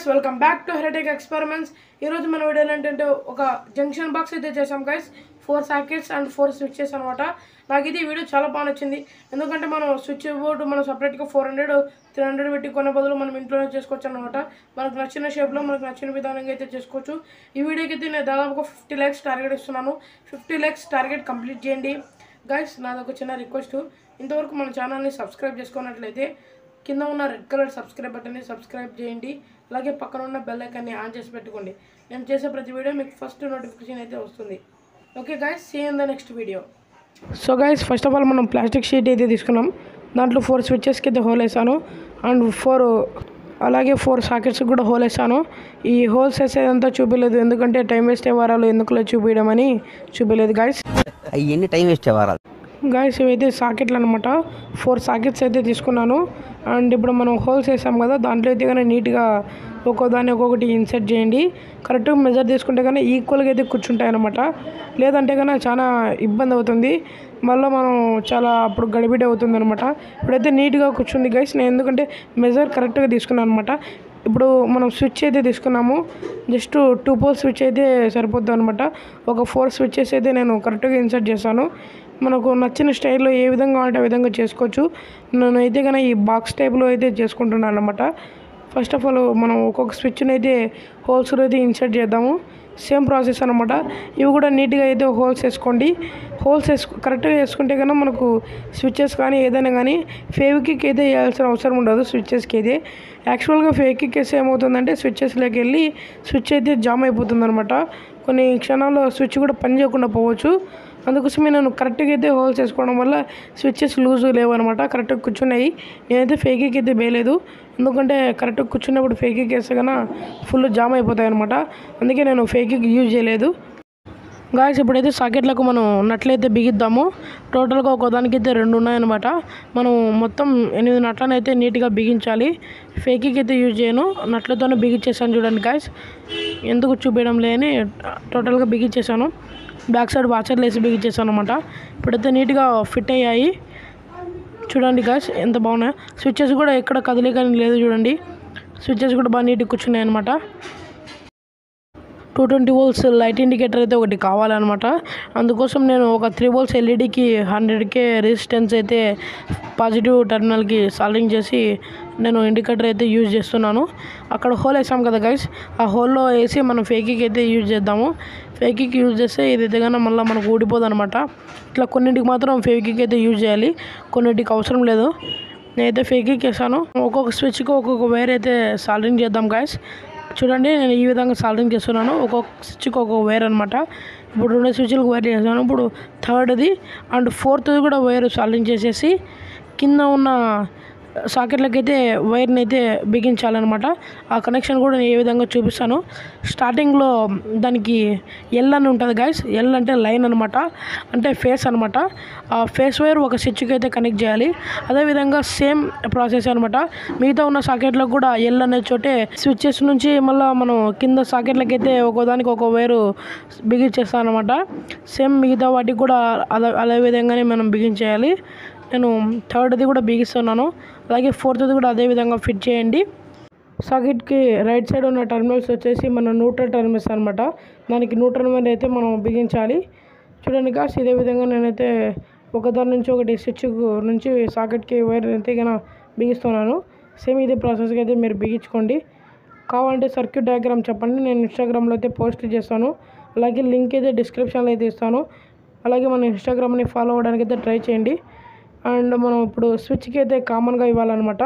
welcome back to Heritech experiments ఈరోజు మన వీడియోలో ఏంటంటే ఒక జంక్షన్ బాక్స్ అయితే చేసాం guys four sockets and four switches అనమాట నాకు ఇది ఈ వీడియో చాలా బాగా నచ్చింది ఎందుకంటే మనం స్విచ్ బోర్డు మనం సపరేట్గా ఫోర్ హండ్రెడ్ త్రీ హండ్రెడ్ పెట్టి కొనే బదులు మనం ఇంట్లోనే చేసుకోవచ్చు అనమాట మనకు నచ్చిన షేప్లో మనకు నచ్చిన విధానంగా అయితే చేసుకోవచ్చు ఈ వీడియోకి అయితే నేను దాదాపుగా ఫిఫ్టీ ల్యాక్స్ టార్గెట్ ఇస్తున్నాను ఫిఫ్టీ ల్యాక్స్ టార్గెట్ కంప్లీట్ చేయండి గైస్ నాది ఒక చిన్న రిక్వెస్ట్ ఇంతవరకు మన ఛానల్ని సబ్స్క్రైబ్ చేసుకున్నట్లయితే కింద ఉన్న రెడ్ కలర్ సబ్స్క్రైబ్ బటన్ని సబ్స్క్రైబ్ చేయండి అలాగే పక్కన ఉన్న బెల్ ఐకాన్ని ఆన్ చేసి పెట్టుకోండి నేను చేసే ప్రతి వీడియో మీకు ఫస్ట్ నోటిఫికేషన్ అయితే వస్తుంది okay guys see in the next video so guys first of all మనం ప్లాస్టిక్ షీట్ అయితే తీసుకున్నాం దాంట్లో ఫోర్ స్విచ్చెస్కి అయితే హోల్ వేసాను అండ్ ఫోర్ అలాగే ఫోర్ సాకెట్స్కి కూడా హోల్ వేసాను ఈ హోల్స్ వేసేదంతా చూపించలేదు ఎందుకంటే టైం వేస్ట్ వారాలు ఎందుకులో చూపించడం అని చూపించలేదు గైస్ అవన్నీ టైం వేస్ట్ అవ్వాలి గాయస్ ఇవైతే సాకెట్లు అనమాట ఫోర్ సాకెట్స్ అయితే తీసుకున్నాను అండ్ ఇప్పుడు మనం హోల్స్ వేసాం కదా దాంట్లో అయితే కానీ నీట్గా ఒక్కో దాన్ని ఒక్కొక్కటి ఇన్సర్ట్ చేయండి కరెక్ట్గా మెజర్ తీసుకుంటే కానీ ఈక్వల్గా అయితే కూర్చుంటాయి అనమాట లేదంటే కన్నా చాలా ఇబ్బంది అవుతుంది మళ్ళీ మనం చాలా అప్పుడు గడిబిడి అవుతుంది అనమాట ఇప్పుడైతే నీట్గా కూర్చుంది గైస్ నేను ఎందుకంటే మెజర్ కరెక్ట్గా తీసుకున్నాను అనమాట ఇప్పుడు మనం స్విచ్ అయితే తీసుకున్నాము జస్ట్ టూ పోల్ స్విచ్ అయితే సరిపోద్ది అనమాట ఒక ఫోర్ స్విచ్చెస్ అయితే నేను కరెక్ట్గా ఇన్సర్ట్ చేశాను మనకు నచ్చిన స్టైల్లో ఏ విధంగా అంటే ఆ విధంగా చేసుకోవచ్చు నేను అయితే కనుక ఈ బాక్స్ టైప్లో అయితే చేసుకుంటున్నాను అనమాట ఫస్ట్ ఆఫ్ ఆల్ మనం ఒక్కొక్క స్విచ్ని అయితే హోల్స్ అయితే ఇన్సర్ట్ చేద్దాము సేమ్ ప్రాసెస్ అనమాట ఇవి కూడా నీట్గా అయితే హోల్స్ వేసుకోండి హోల్స్ వేసుకు కరెక్ట్గా వేసుకుంటే కన్నా మనకు స్విచ్చెస్ కానీ ఏదైనా కానీ ఫేవికిక్ అయితే వేయాల్సిన అవసరం ఉండదు స్విచ్చెస్కి అయితే యాక్చువల్గా ఫేవికిక్ వేస్తే ఏమవుతుందంటే స్విచ్చెస్లోకి వెళ్ళి స్విచ్ అయితే జామ్ అయిపోతుంది అనమాట కొన్ని క్షణాల్లో స్విచ్ కూడా పని చేయకుండా పోవచ్చు అందుకోసమే నేను కరెక్ట్గా అయితే హోల్స్ వేసుకోవడం వల్ల స్విచ్చెస్ లూజ్ లేవన్నమాట కరెక్ట్గా కూర్చున్నాయి నేనైతే ఫేకిక్ అయితే వేయలేదు ఎందుకంటే కరెక్ట్గా కూర్చున్నప్పుడు ఫేకిక్ వేస్తే కన్నా ఫుల్ జామ్ అయిపోతాయి అనమాట అందుకే నేను ఫేకిక్ యూజ్ చేయలేదు గాయస్ ఇప్పుడైతే సాకెట్లకు మనం నట్లయితే బిగిద్దాము టోటల్గా ఒక దానికి అయితే రెండు ఉన్నాయన్నమాట మనం మొత్తం ఎనిమిది నట్లను అయితే నీట్గా బిగించాలి ఫేకిక్ అయితే యూజ్ చేయను నట్లతోనే బిగించేసాను చూడండి గాయస్ ఎందుకు చూపించడం లేని టోటల్గా బిగించేసాను బ్యాక్ సైడ్ వాచర్లు వేసి బిగించేసాను అనమాట ఇప్పుడైతే నీట్గా ఫిట్ అయ్యాయి చూడండి గాయస్ ఎంత బాగున్నాయి స్విచ్చెస్ కూడా ఎక్కడ కదలికని లేదు చూడండి స్విచ్చెస్ కూడా బాగా నీట్గా కూర్చున్నాయి అనమాట two twenty volts light indicator అయితే ఒకటి కావాలన్నమాట అందుకోసం నేను ఒక త్రీ వోల్స్ ఎల్ఈడికి హండ్రెడ్కే రెసిస్టెన్స్ అయితే పాజిటివ్ టెర్మినల్కి సాల్వింగ్ చేసి నేను ఇండికేటర్ అయితే యూజ్ చేస్తున్నాను అక్కడ హోల్ వేసాం కదా గైస్ ఆ హోల్లో వేసి మనం ఫేకిక్ అయితే యూజ్ చేద్దాము ఫేకిక్ యూజ్ చేస్తే ఇది దిగన మళ్ళీ మనకు ఊడిపోదు అనమాట ఇట్లా కొన్నింటికి మాత్రం ఫేకిక్ అయితే యూజ్ చేయాలి కొన్నింటికి అవసరం లేదు నేనైతే ఫేకిక్ వేసాను ఒక్కొక్క స్విచ్కి ఒక్కొక్క వైర్ అయితే సాల్వింగ్ చేద్దాం గాయస్ చూడండి నేను ఈ విధంగా సాల్వింగ్ చేస్తున్నాను ఒక్కొక్క స్విచ్కి ఒక్కొక్క వైర్ అనమాట ఇప్పుడు రెండు స్విచ్లకు వైర్ చేశాను ఇప్పుడు థర్డ్ది అండ్ ఫోర్త్ది కూడా వైర్ సాల్వింగ్ చేసేసి కింద ఉన్న సాకెట్లకి అయితే వైర్ని అయితే బిగించాలన్నమాట ఆ కనెక్షన్ కూడా నేను ఏ విధంగా చూపిస్తాను స్టార్టింగ్లో దానికి ఎల్ అని ఉంటుంది గాయస్ ఎల్ అంటే లైన్ అనమాట అంటే ఫేస్ అనమాట ఆ ఫేస్ వైర్ ఒక స్విచ్కి అయితే కనెక్ట్ చేయాలి అదేవిధంగా సేమ్ ప్రాసెస్ అనమాట మిగతా ఉన్న సాకెట్లకు కూడా ఎల్ అనే చోటే స్విచ్చెస్ నుంచి మళ్ళీ మనం కింద సాకెట్లకి అయితే ఒక్కోదానికి ఒక వైరు బిగించేస్తాను అనమాట సేమ్ మిగతా వాటికి కూడా అదే అదే విధంగానే మనం బిగించేయాలి నేను థర్డ్ది కూడా బిగిస్తున్నాను అలాగే ఫోర్త్ది కూడా అదే విధంగా ఫిట్ చేయండి సాకెట్కి రైట్ సైడ్ ఉన్న టర్మినల్స్ వచ్చేసి మన న్యూట్రల్ టర్మినల్స్ అనమాట దానికి న్యూట్రల్ మీద అయితే మనం బిగించాలి చూడండి కాస్ ఇదే విధంగా నేనైతే ఒకదాని నుంచి ఒకటి స్విచ్ నుంచి సాకెట్కి వైర్ అయితే కనుక బిగిస్తున్నాను సేమ్ ఇదే ప్రాసెస్కి అయితే మీరు బిగించుకోండి కావాలంటే సర్క్యూట్ డయాగ్రామ్ చెప్పండి నేను ఇన్స్టాగ్రామ్లో అయితే పోస్ట్ చేస్తాను అలాగే లింక్ అయితే డిస్క్రిప్షన్లో అయితే ఇస్తాను అలాగే మన ఇన్స్టాగ్రామ్ని ఫాలో అవ్వడానికి అయితే ట్రై చేయండి అండ్ మనం ఇప్పుడు స్విచ్కి అయితే కామన్గా ఇవ్వాలన్నమాట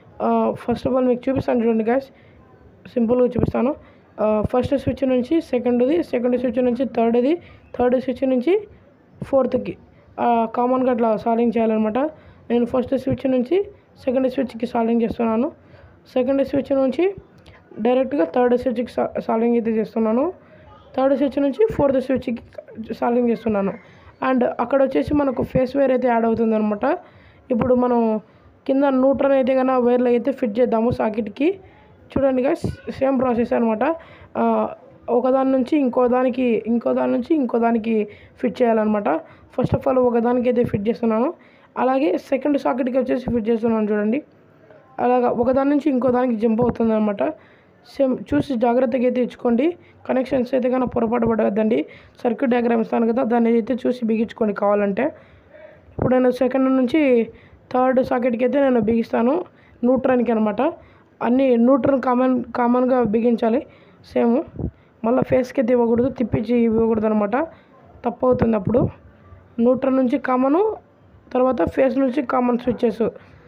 ఫస్ట్ ఆఫ్ ఆల్ మీకు చూపిస్తాను చూడండి గాయస్ సింపుల్గా చూపిస్తాను ఫస్ట్ స్విచ్ నుంచి సెకండ్ది సెకండ్ స్విచ్ నుంచి థర్డ్ది థర్డ్ స్విచ్ నుంచి ఫోర్త్కి కామన్గా అట్లా సాల్వింగ్ చేయాలన్నమాట నేను ఫస్ట్ స్విచ్ నుంచి సెకండ్ స్విచ్కి సాల్వింగ్ చేస్తున్నాను సెకండ్ స్విచ్ నుంచి డైరెక్ట్గా థర్డ్ స్విచ్కి సాల్వింగ్ అయితే చేస్తున్నాను థర్డ్ స్విచ్ నుంచి ఫోర్త్ స్విచ్కి సాల్వింగ్ చేస్తున్నాను అండ్ అక్కడ వచ్చేసి మనకు ఫేస్ వేర్ అయితే యాడ్ అవుతుంది అనమాట ఇప్పుడు మనం కింద న్యూట్రన్ అయితే కన్నా వైర్లు అయితే ఫిట్ చేద్దాము సాకెట్కి చూడండి guys సేమ్ ప్రాసెస్ అనమాట ఒకదాని నుంచి ఇంకో దానికి ఇంకో దాని నుంచి ఇంకో దానికి ఫిట్ చేయాలన్నమాట ఫస్ట్ ఆఫ్ ఆల్ ఒకదానికి అయితే ఫిట్ చేస్తున్నాను అలాగే సెకండ్ సాకెట్కి వచ్చేసి ఫిట్ చేస్తున్నాను చూడండి అలాగా ఒకదాని నుంచి ఇంకో దానికి జంప్ అవుతుంది అనమాట సేమ్ చూసి జాగ్రత్తగా అయితే ఇచ్చుకోండి కనెక్షన్స్ అయితే కానీ పొరపాటు పడవద్దండి సర్క్యూట్ డయాగ్రామ్ ఇస్తాను కదా దాన్ని అయితే చూసి బిగించుకోండి కావాలంటే ఇప్పుడు నేను సెకండ్ నుంచి థర్డ్ సాకెట్కి అయితే నేను బిగిస్తాను న్యూట్రన్కి అనమాట అన్ని న్యూట్రన్ కామన్ కామన్గా బిగించాలి సేమ్ మళ్ళీ ఫేస్కి అయితే ఇవ్వకూడదు తిప్పించి ఇవ్వకూడదు అనమాట తప్పు అవుతుంది అప్పుడు న్యూట్రన్ నుంచి కామను తర్వాత ఫేస్ నుంచి కామన్ స్విచ్చెస్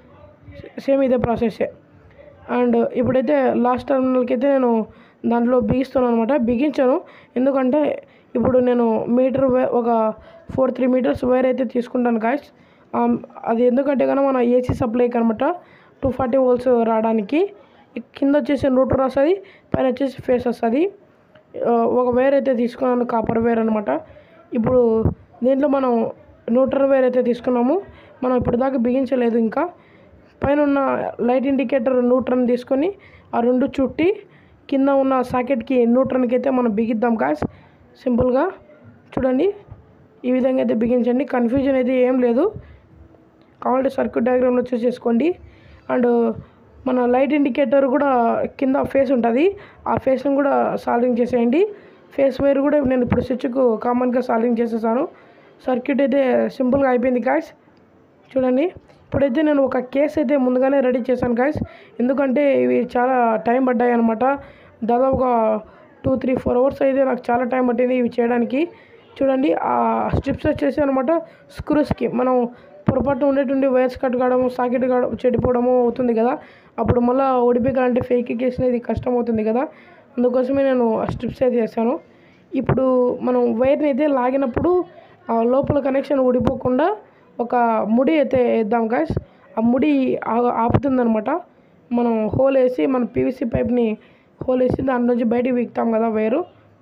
సేమ్ ఇదే ప్రాసెస్సే అండ్ ఇప్పుడైతే లాస్ట్ టర్మినల్కి అయితే నేను దాంట్లో బిగిస్తాను అనమాట బిగించాను ఎందుకంటే ఇప్పుడు నేను మీటర్ ఒక ఫోర్ త్రీ మీటర్స్ వైర్ అయితే తీసుకుంటాను గాయస్ అది ఎందుకంటే కనుక మన ఏసీ సప్లైకి అనమాట టూ ఫార్టీ వోల్ట్స్ రావడానికి ఈ కింద వచ్చేసి న్యూట్రన్ వస్తుంది పైన వచ్చేసి ఫేస్ వస్తుంది ఆ, ఒక వైర్ అయితే తీసుకున్నాను కాపర్ వైర్ అనమాట ఇప్పుడు దీంట్లో మనం న్యూట్రల్ వైర్ అయితే తీసుకున్నాము మనం ఇప్పుడు దాకా బిగించలేదు ఇంకా పైన ఉన్న లైట్ ఇండికేటర్ న్యూట్రన్ తీసుకొని ఆ రెండు చుట్టి కింద ఉన్న సాకెట్కి న్యూట్రన్కి అయితే మనం బిగిద్దాం కాస్ సింపుల్గా చూడండి ఈ విధంగా అయితే బిగించండి కన్ఫ్యూజన్ అయితే ఏం లేదు కావాలంటే సర్క్యూట్ డయాగ్రామ్లో చూసి చేసుకోండి అండ్ మన లైట్ ఇండికేటర్ కూడా కింద ఫేస్ ఉంటుంది ఆ ఫేస్ని కూడా సాల్వింగ్ చేసేయండి ఫేస్ వైర్ కూడా నేను ఇప్పుడు స్విచ్కు కామన్గా సాల్వింగ్ చేసేసాను సర్క్యూట్ అయితే సింపుల్గా అయిపోయింది గాయస్ చూడండి ఇప్పుడైతే నేను ఒక కేస్ అయితే ముందుగానే రెడీ చేశాను గాయస్ ఎందుకంటే ఇవి చాలా టైం పడ్డాయి అనమాట దాదాపుగా టూ త్రీ ఫోర్ అవర్స్ అయితే నాకు చాలా టైం పట్టింది ఇవి చేయడానికి చూడండి ఆ స్ట్రిప్స్ వచ్చేసి అనమాట స్క్రూస్కి మనం పొరపాటు ఉండేటువంటి వైర్స్ కట్ కావడము సాకెట్ కావడం చెడిపోవడము అవుతుంది కదా అప్పుడు మళ్ళీ ఓడిపోయాలంటే ఫేక్ కేసు అనేది కష్టం అవుతుంది కదా అందుకోసమే నేను ఆ స్ట్రిప్స్ అయితే చేశాను ఇప్పుడు మనం వైర్ని అయితే లాగినప్పుడు ఆ లోపల కనెక్షన్ ఊడిపోకుండా ఒక ముడి అయితే వేద్దాం గాయస్ ఆ ముడి ఆపుతుందనమాట మనం హోల్ వేసి మన పీవీసీ పైప్ని హోల్ వేసి దాని నుంచి బయటికి వీక్తాం కదా వైరు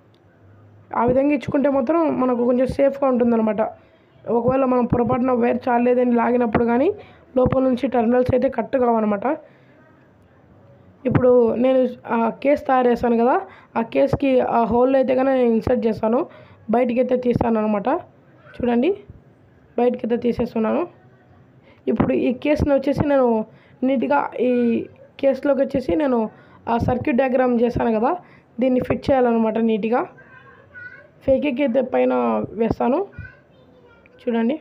ఆ విధంగా ఇచ్చుకుంటే మాత్రం మనకు కొంచెం సేఫ్గా ఉంటుందన్నమాట ఒకవేళ మనం పొరపాటున వైర్ చాలేదని లాగినప్పుడు కానీ లోపల నుంచి టర్మినల్స్ అయితే కట్ కావన్నమాట ఇప్పుడు నేను ఆ కేస్ తయారు చేశాను కదా ఆ కేస్కి ఆ హోల్ అయితే కానీ నేను ఇన్సర్ట్ చేస్తాను బయటికి అయితే తీస్తాను అనమాట చూడండి బయటికి అయితే తీసేస్తున్నాను ఇప్పుడు ఈ కేస్ని వచ్చేసి నేను నీట్గా ఈ కేస్లోకి వచ్చేసి నేను ఆ సర్క్యూట్ డయాగ్రామ్ చేశాను కదా దీన్ని ఫిట్ చేయాలన్నమాట నీట్గా ఫేకేకి అయితే పైన వేస్తాను చూడండి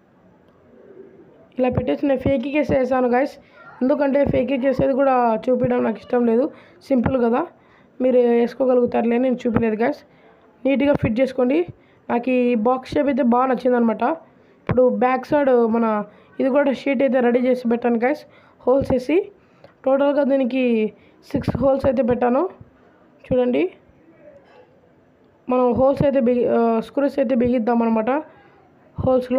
ఇలా పెట్టేసి నేను ఫేక్ కేస్ వేసాను గాయస్ ఎందుకంటే ఫేక్ చేసేది కూడా చూపించడం నాకు ఇష్టం లేదు సింపుల్ కదా మీరు వేసుకోగలుగుతారులే నేను చూపించలేదు గాయస్ నీట్గా ఫిట్ చేసుకోండి నాకు ఈ బాక్స్ షేప్ అయితే బాగా నచ్చింది అనమాట ఇప్పుడు బ్యాక్ సైడ్ మన ఇది కూడా షీట్ అయితే రెడీ చేసి పెట్టాను గాయస్ హోల్స్ వేసి టోటల్గా దీనికి సిక్స్ హోల్స్ అయితే పెట్టాను చూడండి మనం హోల్స్ అయితే బిగి స్క్రూస్ అయితే బిగిద్దాం అనమాట హోల్స్లో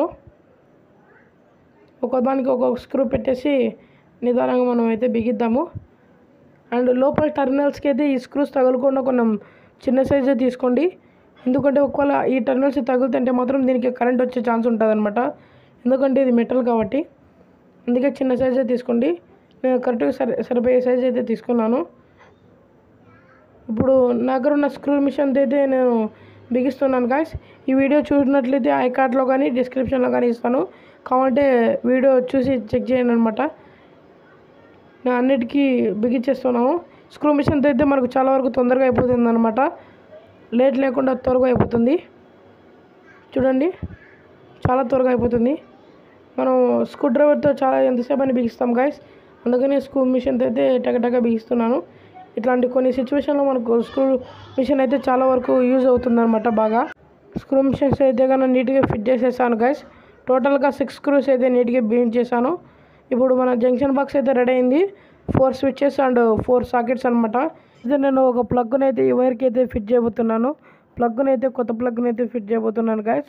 ఒకదానికి ఒక్కొక్క స్క్రూ పెట్టేసి నిదానంగా మనం అయితే బిగిద్దాము అండ్ లోపల టర్మినల్స్కి అయితే ఈ స్క్రూస్ తగలకుండా కొంచెం చిన్న సైజే తీసుకోండి ఎందుకంటే ఒకవేళ ఈ టర్మినల్స్ తగులుతుంటే మాత్రం దీనికి కరెంట్ వచ్చే ఛాన్స్ ఉంటుంది అనమాట ఎందుకంటే ఇది మెటల్ కాబట్టి అందుకే చిన్న సైజే తీసుకోండి నేను కరెక్ట్గా సరి సరిపోయే సైజ్ అయితే తీసుకున్నాను ఇప్పుడు నా దగ్గర ఉన్న స్క్రూ మిషన్ అయితే నేను బిగిస్తున్నాను గాయస్ ఈ వీడియో చూసినట్లయితే ఐ కార్డ్లో కానీ డిస్క్రిప్షన్లో కానీ ఇస్తాను కావాలంటే వీడియో చూసి చెక్ చేయండి అనమాట నేను అన్నిటికీ బిగించేస్తున్నాము స్క్రూ మిషన్తో అయితే మనకు చాలా వరకు తొందరగా అయిపోతుంది అనమాట లేట్ లేకుండా త్వరగా అయిపోతుంది చూడండి చాలా త్వరగా అయిపోతుంది మనం స్క్రూ డ్రైవర్తో చాలా ఎంతసేపు అని బిగిస్తాం గాయస్ అందుకని స్క్రూ మిషన్తో అయితే టగటగా బిగిస్తున్నాను ఇట్లాంటి కొన్ని సిచ్యువేషన్లో మనకు స్క్రూ మిషన్ అయితే చాలా వరకు యూజ్ అవుతుంది అనమాట బాగా స్క్రూ మిషన్స్ అయితే కన్నా నీట్గా ఫిట్ చేసేసాను గైస్ టోటల్గా సిక్స్ స్క్రూస్ అయితే నీట్గా బిగింగ్ చేశాను ఇప్పుడు మన జంక్షన్ బాక్స్ అయితే రెడీ అయింది four switches and four sockets అనమాట ఇది నేను ఒక ప్లగ్ని అయితే ఈ వైర్కి అయితే ఫిట్ చేయబోతున్నాను ప్లగ్ని అయితే కొత్త ప్లగ్ని అయితే ఫిట్ చేయబోతున్నాను గైస్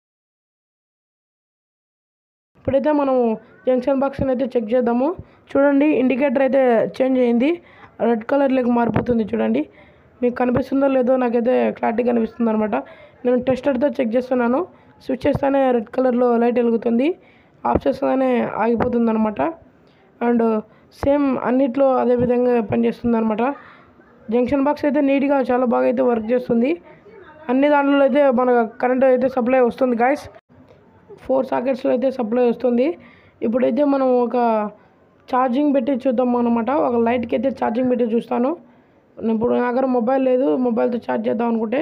ఇప్పుడైతే మనం జంక్షన్ బాక్స్ని అయితే చెక్ చేద్దాము చూడండి ఇండికేటర్ అయితే చేంజ్ అయింది రెడ్ కలర్లోకి మారిపోతుంది చూడండి మీకు కనిపిస్తుందో లేదో నాకైతే క్లారిటీ కనిపిస్తుంది అనమాట నేను టెస్టర్తో చెక్ చేస్తున్నాను స్విచ్ చేస్తేనే రెడ్ కలర్లో లైట్ వెలుగుతుంది ఆఫ్ చేస్తేనే ఆగిపోతుంది అనమాట అండ్ సేమ్ అన్నిట్లో అదే విధంగా పనిచేస్తుంది అనమాట జంక్షన్ బాక్స్ అయితే నీట్గా చాలా బాగా అయితే వర్క్ చేస్తుంది అన్ని దాంట్లో అయితే మన కరెంట్ అయితే సప్లై వస్తుంది గాయస్ ఫోర్ సాకెట్స్లో అయితే సప్లై వస్తుంది ఇప్పుడైతే మనం ఒక ఛార్జింగ్ పెట్టి చూద్దాం అనమాట ఒక లైట్కి అయితే ఛార్జింగ్ పెట్టి చూస్తాను ఇప్పుడు నా దగ్గర మొబైల్ లేదు మొబైల్తో ఛార్జ్ చేద్దాం అనుకుంటే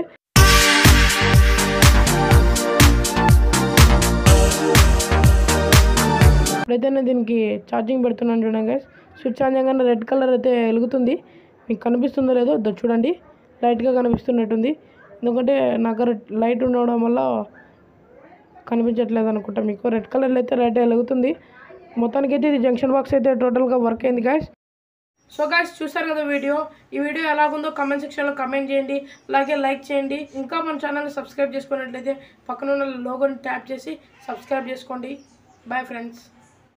ఇప్పుడైతే నేను దీనికి ఛార్జింగ్ పెడుతున్నాను చూడండి గైస్ స్విచ్ ఆన్ చేయగానే రెడ్ కలర్ అయితే వెలుగుతుంది మీకు కనిపిస్తుందో లేదో ఇదో చూడండి లైట్గా కనిపిస్తున్నట్టుంది ఎందుకంటే నా దగ్గర లైట్ ఉండడం వల్ల కనిపించట్లేదు అనుకుంటా మీకు రెడ్ కలర్లో అయితే రెడ్ వెలుగుతుంది మొత్తానికి అయితే ఇది జంక్షన్ బాక్స్ అయితే టోటల్గా వర్క్ అయింది గాయస్ సో గాయస్ చూసారు కదా వీడియో ఈ వీడియో ఎలాగుందో కమెంట్ సెక్షన్లో కమెంట్ చేయండి అలాగే లైక్ చేయండి ఇంకా మన ఛానల్ని సబ్స్క్రైబ్ చేసుకున్నట్లయితే పక్కన ఉన్న లోగోని ట్యాప్ చేసి సబ్స్క్రైబ్ చేసుకోండి బాయ్ ఫ్రెండ్స్